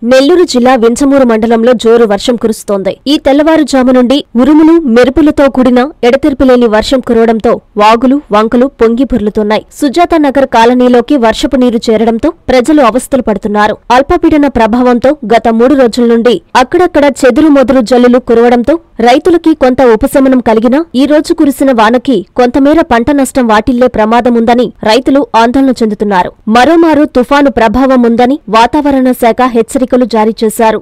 నెల్లూరు జిల్లా వించమూరు మండలంలో జోరు వర్షం కురుస్తోంది ఈ తెల్లవారుజాము నుండి ఉరుములు మెరుపులతో కూడిన ఎడతెరిపిలేని వర్షం కురవడంతో వాగులు వంకలు పొంగి పొర్లుతున్నాయి సుజాత నగర్ కాలనీలోకి వర్షపు నీరు చేరడంతో ప్రజలు అవస్థలు పడుతున్నారు అల్పపీడన ప్రభావంతో గత మూడు రోజుల నుండి అక్కడక్కడ చెదురు మొదలు జల్లులు కురవడంతో రైతులకి కొంత ఉపశమనం కలిగినా ఈ రోజు కురిసిన వానకి కొంతమేర పంట నష్టం వాటిల్లే ప్రమాదముందని రైతులు ఆందోళన చెందుతున్నారు మరోమారు తుఫాను ప్రభావం ఉందని వాతావరణ శాఖ హెచ్చరికలు జారీ చేశారు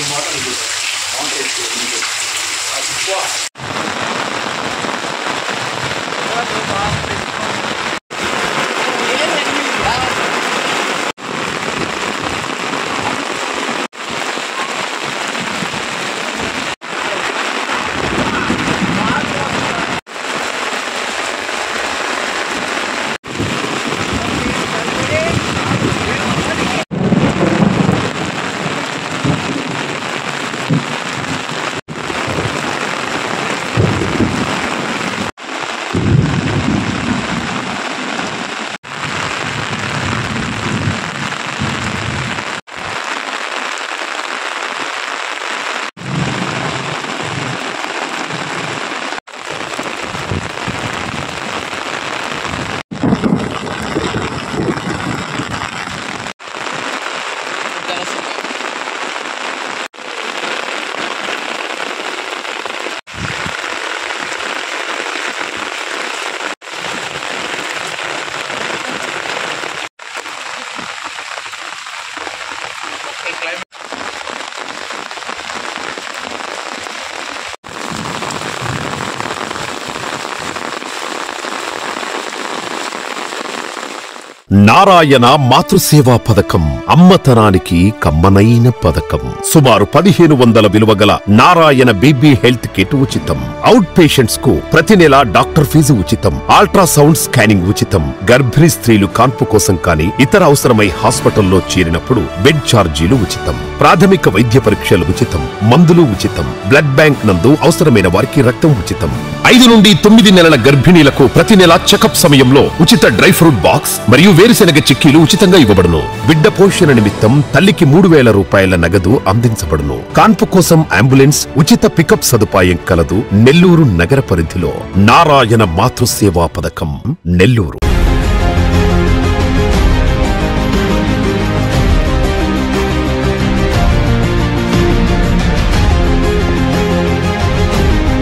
నారాయణ మాతృసేవా పథకం అమ్మతనానికి కమ్మనైన పథకం సుమారు పదిహేను వందల విలువ గల నారాయణ బీబీ హెల్త్ కిట్ ఉచితం అవుట్ పేషెంట్స్ కు ప్రతి నెల డాక్టర్ ఫీజు ఉచితం అల్ట్రాసౌండ్ స్కానింగ్ ఉచితం గర్భిణీ స్త్రీలు కాన్పు కోసం కానీ ఇతర అవసరమై హాస్పిటల్లో చేరినప్పుడు బెడ్ ఛార్జీలు ఉచితం ప్రాథమిక వైద్య పరీక్షలు ఉచితం మందులు ఉచితం బ్లడ్ బ్యాంక్ నందు అవసరమైన వారికి రక్తం ఉచితం ఐదు నుండి తొమ్మిది నెలల గర్భిణీలకు ప్రతి నెల చెకప్ సమయంలో ఉచిత డ్రై ఫ్రూట్ బాక్స్ మరియు వేరుశెనగ చిక్కీలు ఉచితంగా ఇవ్వబడును బిడ్డ పోషణ నిమిత్తం తల్లికి మూడు వేల రూపాయల నగదు అందించబడును కాన్పు కోసం అంబులెన్స్ ఉచిత పికప్ సదుపాయం కలదు నెల్లూరు నగర పరిధిలో నారాయణ మాతృసేవా పథకం నెల్లూరు